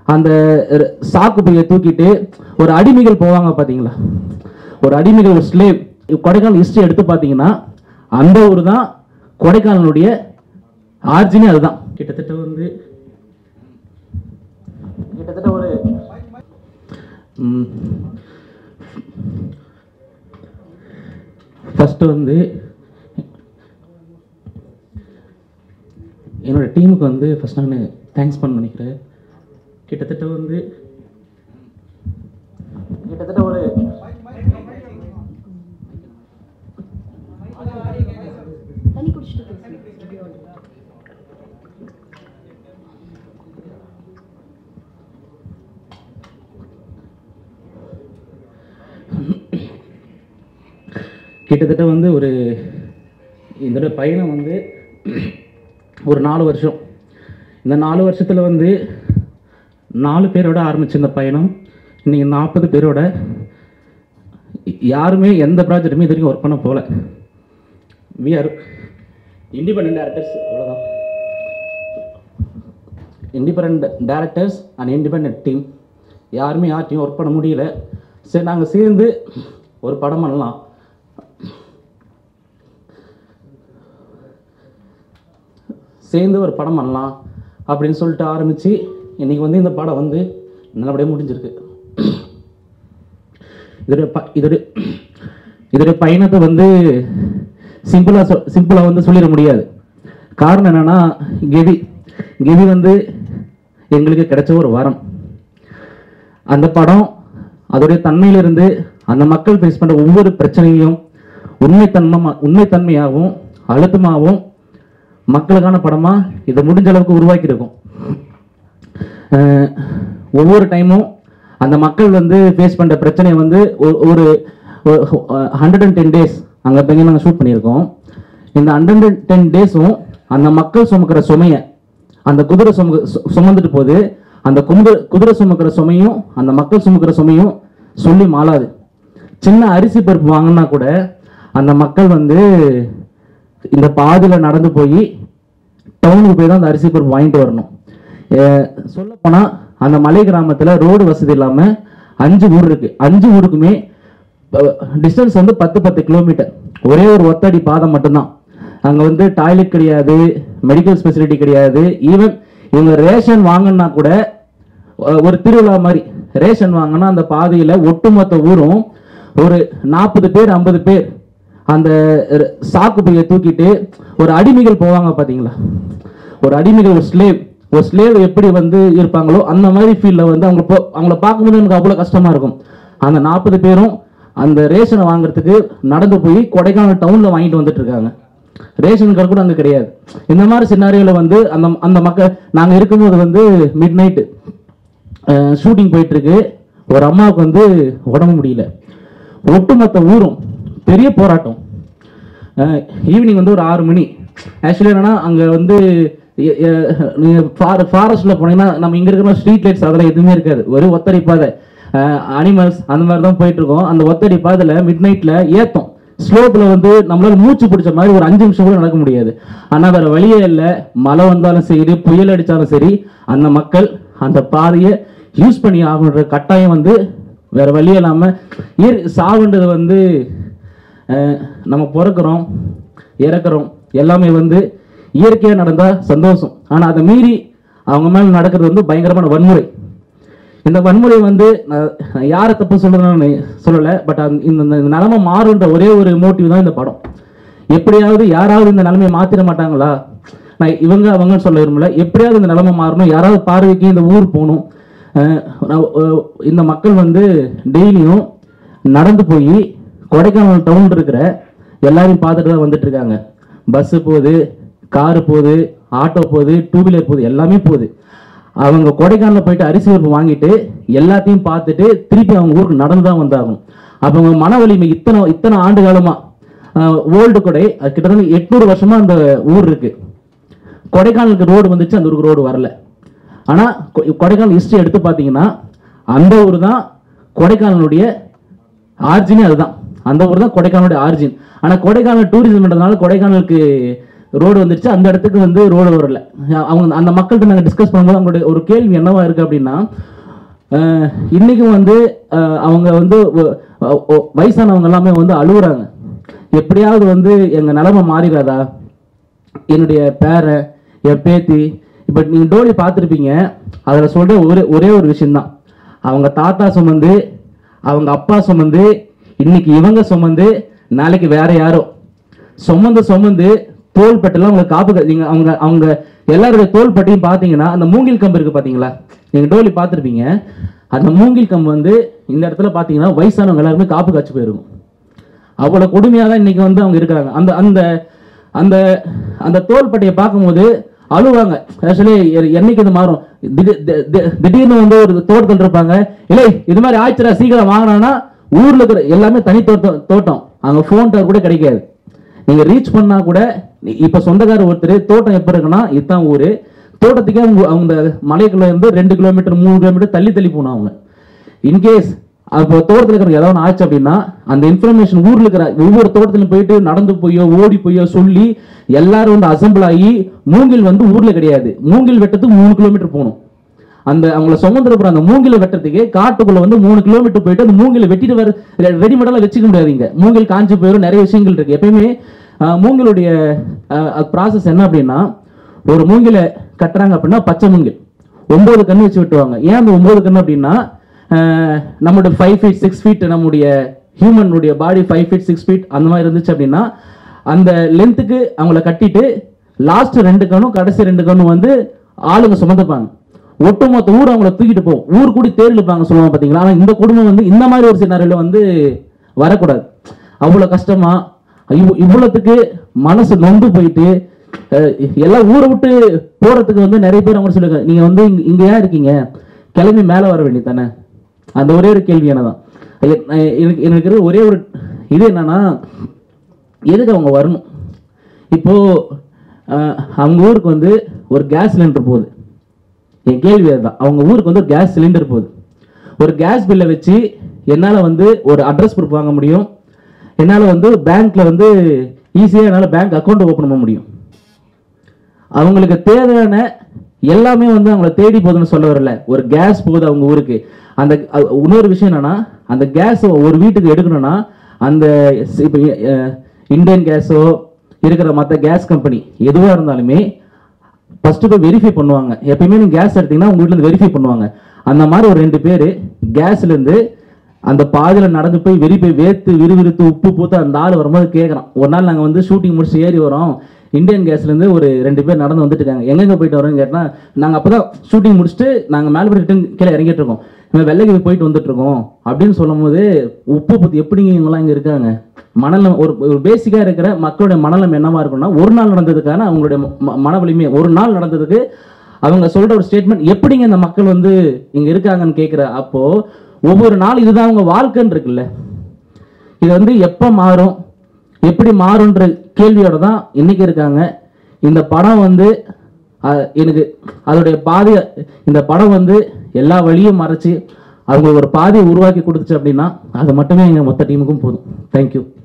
அந்த ர- சாக்கு பையை தூக்கிட்டு ஒரு அடிமைகள் போவாங்க பாத்தீங்களா ஒரு அடிமைகள் ஒரு ஸ்லேவ் கொடைக்கானல் ஹிஸ்டரி எடுத்து பார்த்தீங்கன்னா அந்த ஊர் தான் கொடைக்கானலுடைய ஆர்ஜினே அதுதான் கிட்டத்தட்ட வந்து கிட்டத்தட்ட ஒரு ஃபஸ்ட்டு வந்து என்னோட டீமுக்கு வந்து ஃபஸ்ட் நான் தேங்க்ஸ் பண்ண நினைக்கிறேன் கிட்டத்தட்ட வந்து கிட்டத்தட்ட ஒரு தண்ணி குடிச்சிட்டு பேசுங்க வீடியோ கிட்டத்தட்ட வந்து ஒரு இதோட பயணம் வந்து ஒரு நாலு வருஷம் இந்த நாலு வருஷத்தில் வந்து நாலு பேரோட ஆரம்பிச்ச இந்த பயணம் இன்னைக்கு நாற்பது பேரோட யாருமே எந்த ப்ராஜெக்ட்டுமே இது வரைக்கும் ஒர்க் பண்ண போகல வி ஆர் இண்டிபெண்ட் டேரக்டர்ஸ் அவ்வளோதான் independent directors and independent team யாருமே யார்ட்டையும் ஒர்க் பண்ண முடியல சரி நாங்கள் சேர்ந்து ஒரு படம் பண்ணலாம் சேர்ந்து ஒரு படம் பண்ணலாம் அப்படின்னு சொல்லிட்டு ஆரம்பித்து இன்றைக்கி வந்து இந்த படம் வந்து நல்லபடியாக முடிஞ்சிருக்கு இதோட ப இதோட இதோட பயணத்தை வந்து சிம்பிளாக சொ சிம்பிளாக வந்து சொல்லிட முடியாது காரணம் என்னென்னா கெவி கெவி வந்து எங்களுக்கு கிடைச்ச ஒரு வரம் அந்த படம் அதோடைய தன்மையிலிருந்து அந்த மக்கள் ஃபேஸ் பண்ணுற ஒவ்வொரு பிரச்சனையும் உண்மைத்தன்மை உண்மைத்தன்மையாகவும் அழுத்தமாகவும் மக்களுக்கான படமாக இதை முடிஞ்ச அளவுக்கு உருவாக்கியிருக்கோம் அஹ் ஒவ்வொரு டைமும் அந்த மக்கள் வந்து ஃபேஸ் பண்ணுற பிரச்சனையை வந்து ஒ- ஒரு ஹண்ட்ரட் அண்ட் டென் டேஸ் அங்கே போய் நாங்கள் ஷூட் பண்ணியிருக்கோம் இந்த ஹண்ட்ரட் அண்ட் டென் டேஸும் அந்த மக்கள் சுமக்கிற சுமையை அந்த குதிரை சும சு- சுமந்துட்டு போது அந்த குமுத குதிரை சுமக்கிற சுமையும் அந்த மக்கள் சுமக்கிற சுமையும் சொல்லி மாளாது சின்ன அரிசி பருப்பு வாங்கினா கூட அந்த மக்கள் வந்து இந்த பாதையில் நடந்து போய் டவுனுக்கு போய் தான் அந்த அரிசி பருப்பு வாங்கிட்டு வரணும் சொல்ல போனா அந்த மலை கிராமத்துல ரோடு வசதி இல்லாம அஞ்சு ஊர் இருக்கு அஞ்சு ஊருக்குமே டிஸ்டன்ஸ் வந்து பத்து பத்து கிலோமீட்டர் ஒரே ஒரு ஒத்தடி பாதை மட்டும்தான் அங்க வந்து டாய்லெட் கிடையாது மெடிக்கல் ஃபெசிலிட்டி கிடையாது ஈவன் இவங்க ரேஷன் வாங்கினா கூட அஹ், ஒரு திருவிழா மாதிரி ரேஷன் வாங்கினா அந்த பாதையில ஒட்டுமொத்த ஊரும் ஒரு நாற்பது பேர் ஐம்பது பேர் அந்த ர- சாக்கு பையை தூக்கிட்டு ஒரு அடிமைகள் போவாங்க பாத்தீங்களா ஒரு அடிமைகள் ஒரு ஸ்லேவ் ஒரு ஸ்லேவ் எப்படி வந்து இருப்பாங்களோ அந்த மாதிரி ஃபீல்டில் வந்து அவங்க போ- அவங்கள பார்க்கும்போது எனக்கு அவ்வளோ கஷ்டமா இருக்கும் அந்த நாற்பது பேரும் அந்த ரேஷனை வாங்குறதுக்கு நடந்து போய் கொடைக்கானல் டவுன்ல வாங்கிட்டு வந்துட்டு இருக்காங்க ரேஷன் கார்டு கூட அங்கே கிடையாது இந்த மாதிரி சின்னாரியோல வந்து அந்த அந்த மக்கள் நாங்கள் இருக்கும்போது வந்து மிட் நைட்டு ஷூட்டிங் போயிட்டு இருக்கு ஒரு அம்மாவுக்கு வந்து உடம்பு முடியல ஒட்டுமொத்த ஊரும் பெரிய போராட்டம் ஈவினிங் வந்து ஒரு ஆறு மணி ஆக்சுவலி என்னன்னா அங்கே வந்து எ- எ- நீங்க ஃபாரஸ்ட்ல போனீங்கன்னா நம்ம இங்க இருக்கிற ஸ்ட்ரீட் லைட்ஸ் அதெல்லாம் எதுவுமே இருக்காது ஒரு ஒத்தடி பாதை அனிமல்ஸ் அந்த மாதிரி தான் போயிட்டு இருக்கோம் அந்த ஒத்தடி பாதையில மிட் நைட்ல ஏத்தம் ஸ்லோப்ல வந்து நம்மளால மூச்சு பிடிச்ச மாதிரி ஒரு அஞ்சு நிமிஷம் கூட நடக்க முடியாது ஆனா வேற வழியே இல்லை மழை வந்தாலும் சரி புயல் அடிச்சாலும் சரி அந்த மக்கள் அந்த பாதையை யூஸ் பண்ணி ஆகணுன்ற கட்டாயம் வந்து வேற வழி இல்லாம இயற் சாவுன்றது வந்து அஹ், நம்ம பிறக்கிறோம் இறக்குறோம் எல்லாமே வந்து இயற்கையா நடந்தா சந்தோஷம் ஆனா அதை மீறி அவங்க மேல நடக்கிறது வந்து பயங்கரமான வன்முறை இந்த வன்முறை வந்து நான் நான் யாரை தப்பு சொல்றேன்னு சொல்லலை பட் இந்த இந்த நிலைமை மாறுன்ற ஒரே ஒரு மோட்டிவ் தான் இந்த படம் எப்படியாவது யாராவது இந்த நிலைமையை மாத்திர மாட்டாங்களா நான் இவங்க அவங்கன்னு சொல்ல விரும்பல எப்படியாவது இந்த நிலைமை மாறணும் யாராவது பார்வைக்கு இந்த ஊர் போகணும் அஹ் நான், அஹ், இந்த மக்கள் வந்து டெய்லியும் நடந்து போய் கொடைக்கானல் டவுன் இருக்கிற எல்லாரையும் பார்த்துட்டு தான் வந்துட்டு இருக்காங்க பஸ்ஸு போகுது காரு போகுது ஆட்டோ போகுது டூ வீலர் போகுது எல்லாமே போகுது அவங்க கொடைக்கானல் போயிட்டு அரிசி பருப்பு வாங்கிட்டு எல்லாத்தையும் பார்த்துட்டு திருப்பி அவங்க ஊருக்கு நடந்து தான் வந்தாகணும் அப்போ அவங்க மன வலிமை இத்தனை இத்தனை ஆண்டு காலமா ஓல்டு கொடை அது கிட்டத்தட்ட எட்நூறு வருஷமா அந்த ஊர் இருக்கு கொடைக்கானலுக்கு ரோடு வந்துச்சு அந்த ஊருக்கு ரோடு வரல ஆனா கொ- கொடைக்கானல் ஹிஸ்டரி எடுத்து பார்த்தீங்கன்னா அந்த ஊர் தான் கொடைக்கானலுடைய ஆர்ஜினே அதுதான் அந்த ஊர் தான் கொடைக்கானலுடைய ஆர்ஜின் ஆனா கொடைக்கானல் டூரிசம்ன்றதுனால கொடைக்கானலுக்கு ரோடு வந்துருச்சு அந்த இடத்துக்கு வந்து ரோடு வரல அவங்க அந்த மக்கள்கிட்ட நாங்கள் டிஸ்கஸ் பண்ணும்போது அவங்களுடைய ஒரு கேள்வி என்னவா இருக்கு அப்படின்னா அஹ், இன்னைக்கும் வந்து அஹ், அவங்க வந்து வ- வ- வயசானவங்க எல்லாமே வந்து அழுகுறாங்க எப்படியாவது வந்து எங்க நிலைமை மாறிடாதா என்னுடைய பேரன் என் பேத்தி இப்போ நீங்க டோலி பார்த்துருப்பீங்க அதில் சொல்ற ஒரே ஒரே ஒரு விஷயம்தான் அவங்க தாத்தா சுமந்து அவங்க அப்பா சுமந்து இன்னைக்கு இவங்க சுமந்து நாளைக்கு வேற யாரோ சுமந்து சுமந்து தோள்பட்டெல்லாம் அவங்க காப்பு க- நீங்க அவங்க அவங்க எல்லாருடைய தோள்பட்டையும் பார்த்தீங்கன்னா அந்த மூங்கில் கம்பு இருக்கு பார்த்தீங்களா நீங்க டோலி பார்த்துருப்பீங்க அந்த மூங்கில் கம்பு வந்து இந்த இடத்துல பார்த்தீங்கன்னா வயசானவங்க எல்லாருமே காப்பு காய்ச்சி போயிருக்கும் அவ்வளோ கொடுமையாக தான் இன்னைக்கு வந்து அவங்க இருக்கிறாங்க அந்த அந்த அந்த அந்த தோள்பட்டையை பார்க்கும்போது அழுவாங்க ஆக்சுவலி என்னைக்கு இது மாறும் திடீர் தி- தி- திடீர்னு வந்து ஒரு தோட்டத்தில் இருப்பாங்க இல்லை இது மாதிரி ஆயிடுச்சுடா சீக்கிரம் வாங்கினான்னா ஊர்ல இருக்கிற எல்லாமே தனி தோட்டம் தோட்டம் அங்க ஃபோன் டவர் கூட கிடைக்காது நீங்க ரீச் பண்ணா கூட நீ- இப்ப சொந்தக்காரர் ஒருத்தர் தோட்டம் எப்ப இருக்குன்னா இதுதான் ஊரு தோட்டத்துக்கே அவங்க அவங்க மலைக்குள்ள இருந்து ரெண்டு கிலோமீட்டர் மூணு கிலோமீட்டர் தள்ளி தள்ளி போகணும் அவங்க இன்கேஸ் அப்போ தோட்டத்தில் இருக்கிற ஏதாவது ஒன்று ஆச்சு அப்படின்னா அந்த இன்ஃபர்மேஷன் ஊர்ல இருக்கிற ஒவ்வொரு தோட்டத்திலும் போயிட்டு நடந்து போயோ ஓடி போயோ சொல்லி எல்லாரும் வந்து அசம்பிள் ஆகி மூங்கில் வந்து ஊர்ல கிடையாது மூங்கில் வெட்டத்துக்கு மூணு கிலோமீட்டர் போகணும் அந்த அவங்கள சுமந்துருப்புற அந்த மூங்கில வெட்டுறதுக்கு காட்டுக்குள்ள வந்து மூணு கிலோமீட்டர் போயிட்டு அந்த மூங்கில வெட்டிட்டு வர ரெடிமேடெல்லாம் வச்சுக்க முடியாதீங்க மூங்கில் காஞ்சு போயிடும் நிறைய விஷயங்கள் இருக்கு எப்பயுமே ஆஹ், மூங்கிலுடைய ப்ராசஸ் என்ன அப்படின்னா ஒரு மூங்கில கட்டுறாங்க அப்படின்னா பச்சை மூங்கில் ஒன்பது கண்ணு வச்சு வெட்டுவாங்க ஏன் அந்த ஒன்பது கண்ணு அப்படின்னா ஆஹ், நம்மளுடைய ஃபைவ் ஃபீட் சிக்ஸ் ஃபீட் நம்முடைய ஹியூமனுடைய body five feet six feet அந்த மாதிரி இருந்துச்சு அப்படின்னா அந்த லென்த்துக்கு அவங்கள கட்டிட்டு லாஸ்ட் ரெண்டு கண்ணும் கடைசி ரெண்டு கண்ணும் வந்து ஆளுங்க சுமந்துப்பாங்க ஒட்டுமொத்த ஊர் அவங்கள தூக்கிட்டு போகும் ஊர் கூடி தேர் இழுப்பாங்க சொல்லுவாங்க பாத்தீங்களா ஆனா இந்த குடும்பம் வந்து இந்த மாதிரி ஒரு சினாரியில வந்து வரக்கூடாது அவ்வளவு கஷ்டமா இவ்- இவ்வளவுத்துக்கு மனசு நொந்து போயிட்டு அஹ், எல்லாம் ஊரை விட்டு போறதுக்கு வந்து நிறைய பேர் அவங்க சொல்லுங்க நீங்க வந்து இங்க- இங்க ஏன் இருக்கீங்க கிளம்பி மேல வர வேண்டியது தானே அந்த ஒரே ஒரு கேள்வி என்னதான் எ- எ- எனக்கு எனக்கு இருக்கிற ஒரே ஒரு இது என்னன்னா எதுக்கு அவங்க வரணும் இப்போ அஹ், அவங்க ஊருக்கு வந்து ஒரு கேஸ் சிலிண்டர் போகுது என் கேள்வி அதுதான் அவங்க ஊருக்கு வந்து ஒரு கேஸ் சிலிண்டர் போகுது ஒரு கேஸ் பில்லை வச்சு என்னால் வந்து ஒரு அட்ரஸ் ப்ரூஃப் வாங்க முடியும் என்னால் வந்து பேங்க்ல வந்து ஈஸியாக என்னால் பேங்க் அக்கௌண்ட் ஓப்பன் பண்ண முடியும் அவங்களுக்கு தேவையான எல்லாமே வந்து அவங்கள தேடி போகுதுன்னு சொல்ல வரல ஒரு கேஸ் போகுது அவங்க ஊருக்கு அந்த அ- இன்னொரு விஷயம் என்னன்னா அந்த கேஸ் ஒரு வீட்டுக்கு எடுக்கணும்னா அந்த ஸ்- இப்ப அஹ், இந்தியன் கேஸோ இருக்கிற மற்ற கேஸ் கம்பெனி எதுவாக இருந்தாலுமே ஃபர்ஸ்ட் போய் வெரிஃபை பண்ணுவாங்க எப்பயுமே நீங்க கேஸ் எடுத்தீங்கன்னா உங்க வீட்ல இருந்து வெரிஃபை பண்ணுவாங்க அந்த மாதிரி ஒரு ரெண்டு பேர் கேஸ்ல இருந்து அந்த பாதையில நடந்து போய் வெரிஃபை வேர்த்து விறுவிறுத்து உப்பு பூத்து அந்த ஆள் வரும்போது கேட்குறான் ஒரு நாள் நாங்க வந்து ஷூட்டிங் முடிச்சு ஏறி வரோம் இந்தியன் கேஸ்ல இருந்து ஒரு ரெண்டு பேர் நடந்து வந்துட்டு இருக்காங்க எங்கெங்க போயிட்டு வரோம்னு கேட்டா நாங்க அப்பதான் ஷூட்டிங் முடிச்சுட்டு நாங்க மேல்படி ரிட்டன் கீழே இறங்கிட்டு இருக்கோம் இவன் வெள்ளைக்கு போயிட்டு வந்துட்டு இருக்கோம் அப்படின்னு சொல்லும்போது உப்பு பத்தி எப்படிங்க இவங்கெல்லாம் இங்க இருக்காங்க மனநலம் ஒரு ஒரு பேசிக்கா இருக்கிற மக்களுடைய மனநலம் என்னவா இருக்கும்னா ஒரு நாள் நடந்ததுக்கான அவங்களுடைய ம- மன வலிமை ஒரு நாள் நடந்ததுக்கு அவங்க சொல்ற ஒரு ஸ்டேட்மெண்ட் எப்படிங்க இந்த மக்கள் வந்து இங்க இருக்காங்கன்னு கேட்கிற அப்போ ஒவ்வொரு நாள் இதுதான் அவங்க வாழ்க்கைன்னு இருக்குல்ல இது வந்து எப்ப மாறும் எப்படி மாறும்ன்ற கேள்வியோட தான் இன்னைக்கு இருக்காங்க இந்த படம் வந்து அஹ், எனக்கு அதோடைய பாதி இந்த படம் வந்து எல்லா வழியும் மறைச்சு அவங்க ஒரு பாதையை உருவாக்கி கொடுத்துச்சு அப்படின்னா அது மட்டுமே எங்க மொத்த டீமுக்கும் போதும் தேங்க்யூ